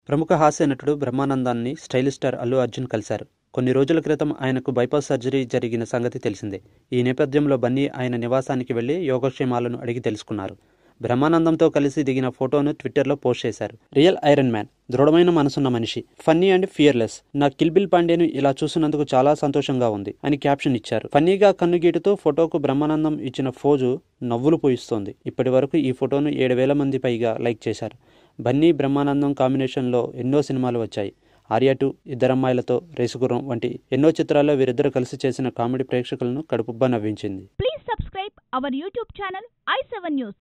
ప్రముఖ హాస్య నటుడు బ్రహ్మానందాన్ని స్టైలిష్ స్టార్ అల్లు అర్జున్ కలిశారు కొన్ని రోజుల క్రితం ఆయనకు బైపాస్ సర్జరీ జరిగిన సంగతి తెలిసిందే ఈ నేపథ్యంలో బన్నీ ఆయన నివాసానికి వెళ్లి యోగక్షేమాలను అడిగి తెలుసుకున్నారు బ్రహ్మానందంతో కలిసి దిగిన ఫోటోను ట్విట్టర్లో పోస్ట్ చేశారు రియల్ ఐరన్ మ్యాన్ దృఢమైన మనసున్న మనిషి ఫన్నీ అండ్ ఫియర్లెస్ నా కిల్బిల్ పాండేను ఇలా చూసినందుకు చాలా సంతోషంగా ఉంది అని క్యాప్షన్ ఇచ్చారు ఫన్నీగా కన్నుగీటుతో ఫోటోకు బ్రహ్మానందం ఇచ్చిన ఫోజు నవ్వులు పోయిస్తోంది ఇప్పటి వరకు ఈ ఫోటోను ఏడు వేల మంది పైగా లైక్ చేశారు బన్నీ బ్రహ్మానందం కాంబినేషన్లో ఎన్నో సినిమాలు వచ్చాయి ఆర్య టూ ఇద్దరమ్మాయిలతో రేసుగుర్రం వంటి ఎన్నో చిత్రాల్లో వీరిద్దరు కలిసి చేసిన కామెడీ ప్రేక్షకులను కడుపుబ్బా నవ్వించింది Please subscribe our YouTube channel i7 News.